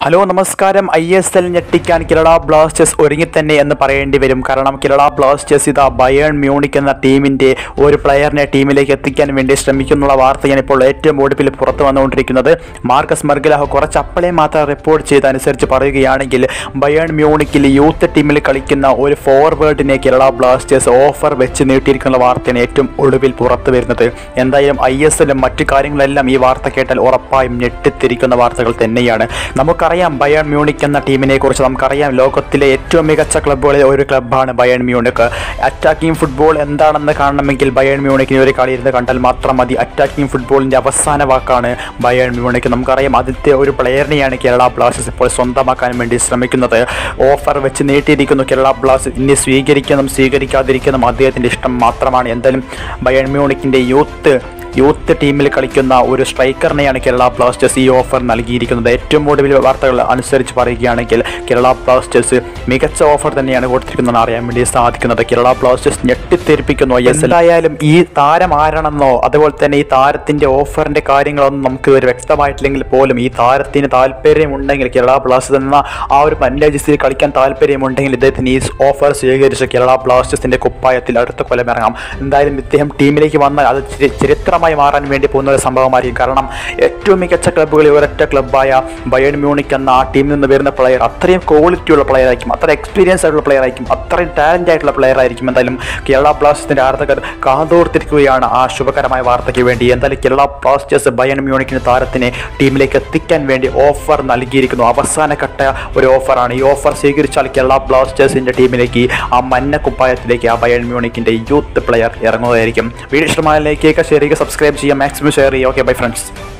hello നമസ്കാരം I S L ഞെട്ടിക്കാൻ Kerala Blasters ഒരുങ്ങി തന്നെ എന്ന് പറയേണ്ടി വരും കാരണം കേരള ബ്ലാസ്റ്റേഴ്സ് ഇതാ ബയേൺ മ്യൂണിക് എന്ന ടീമിൻ്റെ ഒരു പ്ലെയറിനെ ടീമിലേക്ക് എത്തിക്കാൻ വേണ്ടി ശ്രമിക്കുന്നുള്ള വാർത്തയാണ് ഇപ്പോൾ ഏറ്റവും ഒടുവിൽ പുറത്തു വന്നുകൊണ്ടിരിക്കുന്നത് മാർക്കസ് മർഗലാഹ് കുറച്ച് അപ്പളെ മാത്രം റിപ്പോർട്ട് ചെയ്തനുസരിച്ച് പറയുകയാണെങ്കിൽ ബയേൺ മ്യൂണിക്കിൽ യൂത്ത് ടീമിൽ കളിക്കുന്ന ഒരു ഫോർവേഡിനെ കേരള ബ്ലാസ്റ്റേഴ്സ് ഓഫർ വെച്ച് നീട്ടിയിരിക്കുന്ന വാർത്തയാണ് ഏറ്റവും ഒടുവിൽ പുറത്തു വരുന്നത് എന്തായാലും ഐ എസ് എല്ലും മറ്റു കാര്യങ്ങളെല്ലാം ഈ വാർത്ത കേട്ടാൽ ഉറപ്പായും ഞെട്ടിത്തിരിക്കുന്ന വാർത്തകൾ തന്നെയാണ് നമുക്കറിയാം ബയൺ മ്യൂണിക് എന്ന ടീമിനെ കുറിച്ച് നമുക്കറിയാം ലോകത്തിലെ ഏറ്റവും മികച്ച ക്ലബ്ബുകളിൽ ഒരു ക്ലബ്ബാണ് ബയൺ മ്യൂണിക് അറ്റാക്കിംഗ് ഫുട്ബോൾ എന്താണെന്ന് കാണണമെങ്കിൽ ബയൺ മ്യൂണിക്കിന് ഒരു കളി ഇരുന്ന് കണ്ടാൽ മാത്രം മതി അറ്റാക്കിംഗ് ഫുട്ബോളിൻ്റെ അവസാന വാക്കാണ് ബയൺ മ്യൂണിക് നമുക്കറിയാം ആദ്യത്തെ ഒരു പ്ലെയറിനെയാണ് കേരള ബ്ലാസ്റ്റേഴ്സ് ഇപ്പോൾ സ്വന്തമാക്കാൻ വേണ്ടി ശ്രമിക്കുന്നത് ഓഫർ വെച്ച് നീട്ടിയിരിക്കുന്നു കേരള ബ്ലാസ്റ്റേഴ്സ് ഇനി സ്വീകരിക്കണം സ്വീകരിക്കാതിരിക്കണം അദ്ദേഹത്തിൻ്റെ ഇഷ്ടം മാത്രമാണ് എന്തായാലും ബയൺ മ്യൂണിക്കിൻ്റെ യൂത്ത് യൂത്ത് ടീമിൽ കളിക്കുന്ന ഒരു സ്ട്രൈക്കറിനെയാണ് കേരള ബ്ലാസ്റ്റേഴ്സ് ഈ ഓഫർ നൽകിയിരിക്കുന്നത് ഏറ്റവും ഒടുവിൽ വാർത്തകൾ അനുസരിച്ച് പറയുകയാണെങ്കിൽ കേരള ബ്ലാസ്റ്റേഴ്സ് മികച്ച ഓഫർ തന്നെയാണ് കൊടുത്തിരിക്കുന്നതെന്ന് അറിയാൻ വേണ്ടി സാധിക്കുന്നത് കേരള ബ്ലാസ്റ്റേഴ്സ് ഞെട്ടിത്തെരിപ്പിക്കുന്നു യെസ് എന്തായാലും ഈ താരം ആരാണെന്നോ അതുപോലെ തന്നെ ഈ താരത്തിൻ്റെ ഓഫറിൻ്റെ കാര്യങ്ങളൊന്നും നമുക്ക് ഇതുവരെ വ്യക്തമായിട്ടില്ലെങ്കിൽ പോലും ഈ താരത്തിന് താല്പര്യമുണ്ടെങ്കിൽ കേരള ബ്ലാസ്റ്റേഴ്സ് എന്ന ആ ഒരു പഞ്ചായത്തിൽ കളിക്കാൻ താല്പര്യമുണ്ടെങ്കിൽ ഇദ്ദേഹത്തിന് ഈ ഓഫർ സ്വീകരിച്ച് കേരള ബ്ലാസ്റ്റേഴ്സിൻ്റെ കുപ്പായത്തിൽ അടുത്ത കൊല്ലം ഇറങ്ങാം എന്തായാലും ഇദ്ദേഹം ടീമിലേക്ക് വന്നാൽ അത് ചരി- ചരിത്രമായി മാറാൻ വേണ്ടി പോകുന്ന ഒരു സംഭവമായിരിക്കും കാരണം ഏറ്റവും മികച്ച ക്ലബ്ബുകളിൽ ഒരൊറ്റ ക്ലബ്ബായ ബയൺ മ്യൂണിക് എന്ന ആ ടീമിൽ നിന്ന് വരുന്ന പ്ലെയർ അത്രയും ക്വാളിറ്റി ഉള്ള പ്ലെയർ ആയിരിക്കും അത്ര എക്സ്പീരിയൻസ് ആയിട്ടുള്ള പ്ലെയർ ആയിരിക്കും അത്രയും ടാലൻ്റ് ആയിട്ടുള്ള പ്ലെയർ ആയിരിക്കും എന്തായാലും കേരള ബ്ലാസ്റ്റേഴ്സിൻ്റെ ആരാധകർ കാതോർത്തിരിക്കുകയാണ് ആ ശുഭകരമായ വാർത്തയ്ക്ക് വേണ്ടി എന്തായാലും കേരള ബ്ലാസ്റ്റേഴ്സ് ബയൺ മ്യൂണിക്കിന് താരത്തിനെ ടീമിലേക്ക് എത്തിക്കാൻ വേണ്ടി ഓഫർ നൽകിയിരിക്കുന്നു അവസാനഘട്ട ഒരു ഓഫറാണ് ഈ ഓഫർ സ്വീകരിച്ചാൽ കേരള ബ്ലാസ്റ്റേഴ്സിൻ്റെ ടീമിലേക്ക് ആ മഞ്ഞ കുപ്പായത്തിലേക്ക് ആ ബയൺ മ്യൂണിക്കിൻ്റെ യൂത്ത് പ്ലെയർ ഇറങ്ങുന്നതായിരിക്കും വീഡിയോ ഇഷ്ടമായ ലൈക്ക് ചെയ്യുക ഷെയർ ചെയ്യുക സബ്സ്ക്രൈബ് ചെയ്യുക മാക്സിമം ഷെയർ ചെയ്യുക ഓക്കെ ബൈ ഫ്രണ്ട്സ്